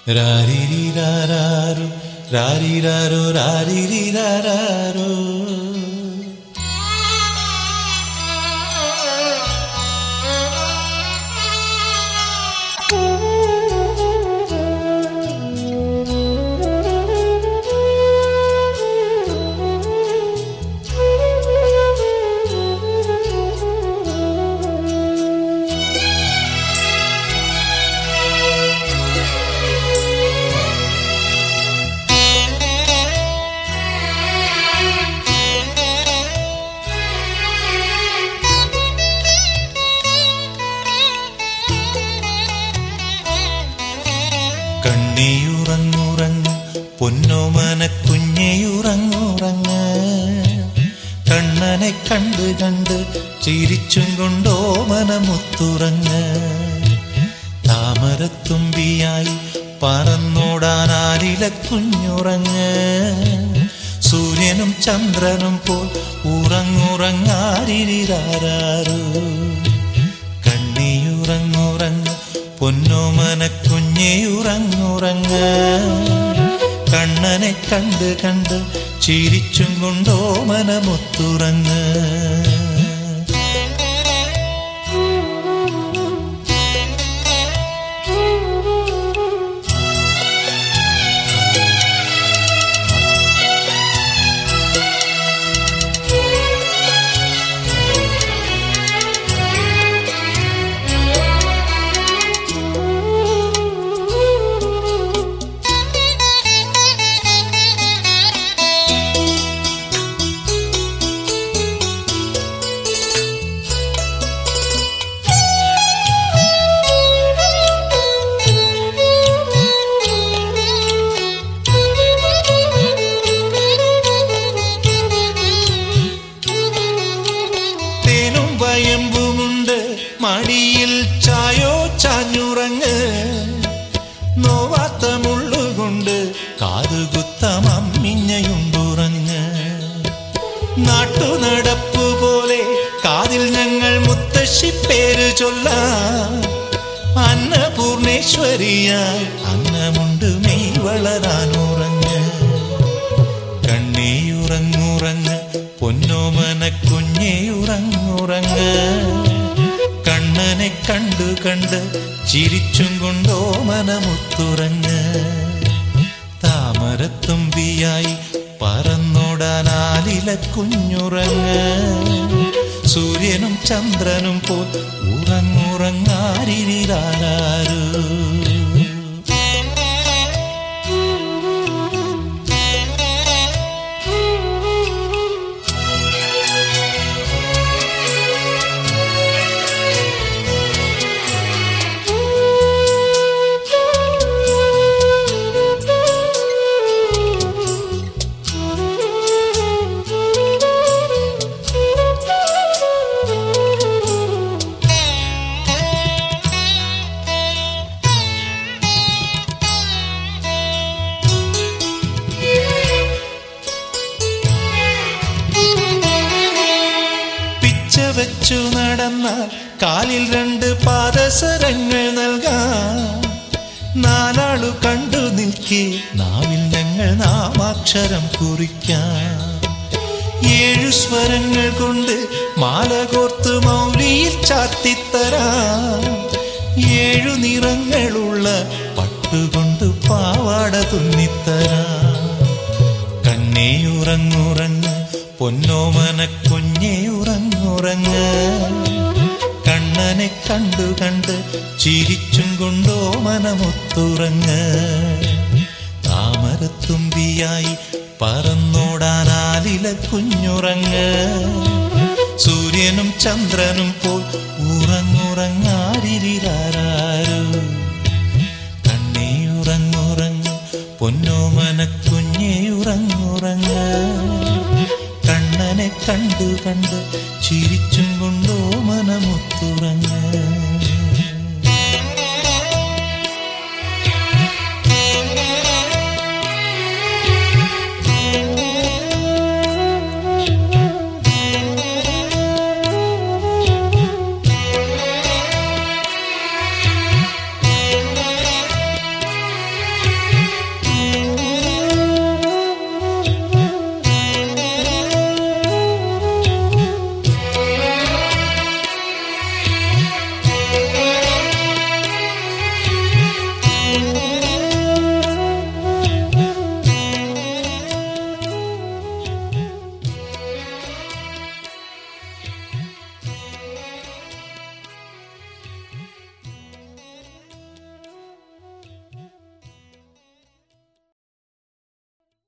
രാരിരിരാരാരോ രാരിരാരോ രാരിരിരാരാരോ കണ്ണിയുറങ്ങുറങ്ങ് പൊന്നോമന കുഞ്ഞയുറങ്ങുറങ്ങ് കണ്ണനെ കണ്ട് കണ്ട് ചിരിച്ചും കൊണ്ടോ മനമുത്തുറങ്ങ് താമരത്തുമ്പിയായി പറന്നോടാനാലില കുഞ്ഞുറങ്ങ് സൂര്യനും ചന്ദ്രനും പോൽ ഉറങ്ങുറങ്ങാരിരാരോ കണ്ണിയുറങ്ങുറങ്ങ് പൊന്നോമന കുഞ്ഞയുറങ്ങുറങ്ങ് കണ്ണനെ കണ്ട് കണ്ട് ചിരിച്ചും കൊണ്ടോ മനമൊത്തുറങ്ങ് തേനും വയമ്പുമുണ്ട് മടിയിൽ ചായോ ചാഞ്ഞുറങ്ങ് നോവാത്ത മുള്ളുകൊണ്ട് കാതുകുത്തമമ്മിഞ്ഞയുണ്ടുറങ്ങ് നാട്ടുനടപ്പു പോലെ കാതിൽ ഞങ്ങൾ മുത്തശ്ശി പേര് ചൊല്ലാം അന്നപൂർണേശ്വരിയായി അന്നമുണ്ട് മെയ് വളരാനുറങ്ങ് കണ്ണേയുറങ്ങുറങ്ങ് പൊന്നോമന കുഞ്ഞേയുറങ്ങുറങ്ങ് കണ്ണനെ കണ്ടു കണ്ട് ചിരിച്ചും കൊണ്ടോ മനമുത്തുറങ്ങ് താമരത്തുമ്പിയായി പറന്നോടാനാലില കുഞ്ഞുറങ്ങ് സൂര്യനും ചന്ദ്രനും പോൽ ഉറങ്ങുറങ്ങാരിരാരോ പിച്ച വെച്ചു നടന്നാൽ കാലിൽ രണ്ട് പാദസരങ്ങൾ നൽകാം നാലാളു കണ്ടു നിൽക്കെ നാവിൽ ഞങ്ങൾ നാമാക്ഷരം കുറിക്കാം ഏഴു സ്വരങ്ങൾ കൊണ്ട് മാല കോർത്ത് മൗലിയിൽ ചാത്തിത്തരാം ഏഴു നിറങ്ങളുള്ള പട്ടുകൊണ്ട് പാവാട തുന്നിത്തരാം കണ്ണേയുറങ്ങുറങ്ങ് പൊന്നോമന കുഞ്ഞേയുറങ്ങുറങ്ങ് കണ്ണനെ കണ്ടു കണ്ട് ചിരിച്ചും കൊണ്ടോ മനമൊത്തുറങ്ങ് താമരത്തുമ്പിയായി പറന്നോടാനാലില കുഞ്ഞുറങ്ങ് സൂര്യനും ചന്ദ്രനും പോൽ ഉറങ്ങുറങ്ങാരിരാരോ കണ്ണേയുറങ്ങുറങ്ങ് പൊന്നോമന കുഞ്ഞേയുറങ്ങുറങ്ങ് കണ്ണനെ കണ്ടു കണ്ട് ചിരിച്ചും കൊണ്ടോ മനമുത്തുറങ്ങ്